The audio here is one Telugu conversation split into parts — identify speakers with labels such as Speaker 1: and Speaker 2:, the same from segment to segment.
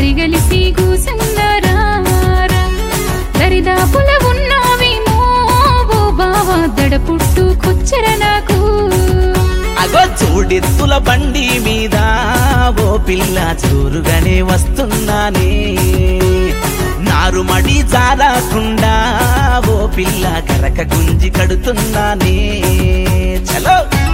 Speaker 1: వరిగలిసి కూసన్నారా దరిదాపుల ఉన్నావేమో ఓ బావా దడ పుట్టుకొచ్చర నాకు
Speaker 2: అగో జోడెత్తుల బండి మీద ఓ పిల్ల చూరుగానే వస్తున్నానే నారుమడి జారకుండా ఓ పిల్ల కరక గుంజి కడుతున్నానే చలో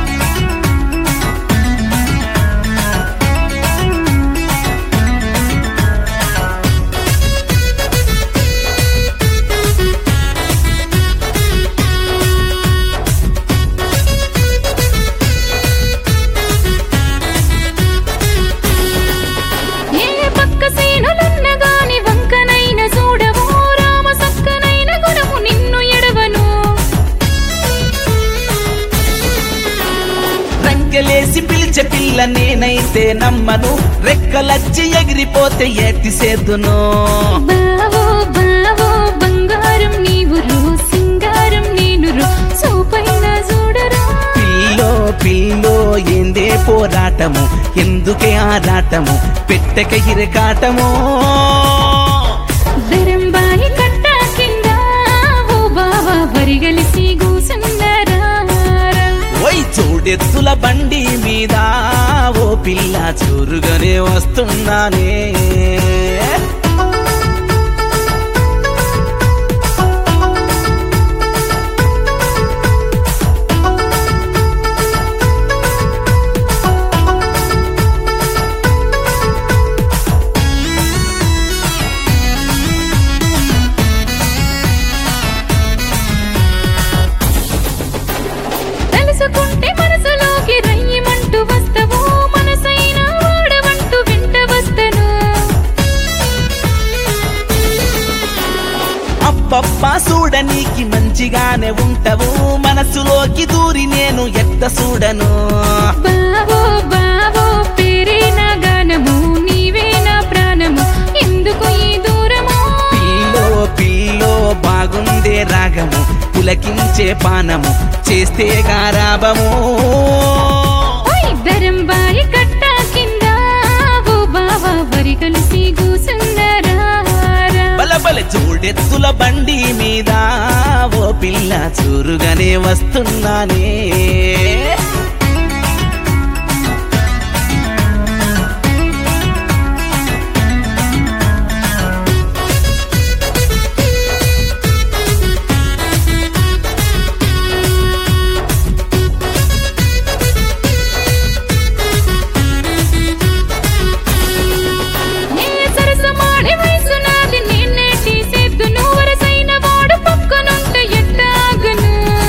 Speaker 1: ఏ పక్క సేనులున్న గాని వంకనైన చూడవు రామ సక్కనైన గుణము నిన్ను ఎడవను
Speaker 2: రంకెలేసి పిలిచే పిల్ల నేనైతే నమ్మను రెక్కలచ్చి ఎగిరిపోతే ఏటి సేద్దును
Speaker 1: బావో బావో బంగారం నీవురు సింగారం నేనురు సూపైన చూడరా
Speaker 2: పిల్లో పిల్లో ఏందే పోరాటము ఎందుకే ఆరాటము పెట్టక ఇరకాటము
Speaker 1: దరంబాయి కట్ట కింద ఓ బావా వరిగలిసి కూసున్నారా
Speaker 2: ఓయ్ చూడెత్తుల బండి మీద ఓ పిల్ల చూరుగానే వస్తున్నానే
Speaker 1: తెలుసుకుంటే మనసులోకి రయ్యమంటూ వస్తావు మనసైన వాడవంటూ వెంట వస్తను
Speaker 2: అబ్బబ్బా చూడనీకి మంచిగానే ఉంటవు మనసులోకి దూరి నేను ఎత్త చూడను
Speaker 1: బావో బావో పేరే నా గానము నీవే నా ప్రాణము ఎందుకు ఈ దూరము
Speaker 2: పిల్లో పిల్లో బాగుందే రాగము పులకించే పానము చేస్తే గారాబము
Speaker 1: ఓయ్ దరంబాయి కట్ట కింద ఓ బావా వరి కలిసి కూసున్నారా
Speaker 2: బలబల చూడెత్తుల బండి మీద ఓ పిల్ల చూరుగానే వస్తున్నానే
Speaker 1: నే సరసమాడే వయసు నాది నిన్నే తీసేద్దును వరసైన వాడు పక్కనుంటే ఎట్టాగను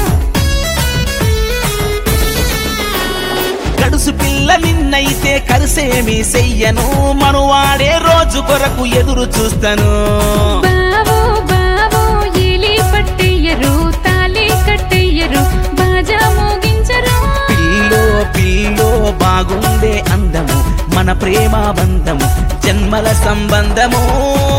Speaker 2: గడుసు పిల్ల నిన్నైతే కరిసేమి చెయ్యను మనువాడే రోజు కొరకు ఎదురు చూస్తాను
Speaker 1: బావో బావో ఏలి పట్టెయ్యరు తాళి కట్టెయ్యరు బాజా మోగించరు
Speaker 2: పిల్లో పిల్లో బాగుందే అందము మన ప్రేమ బంధము జన్మల సంబంధము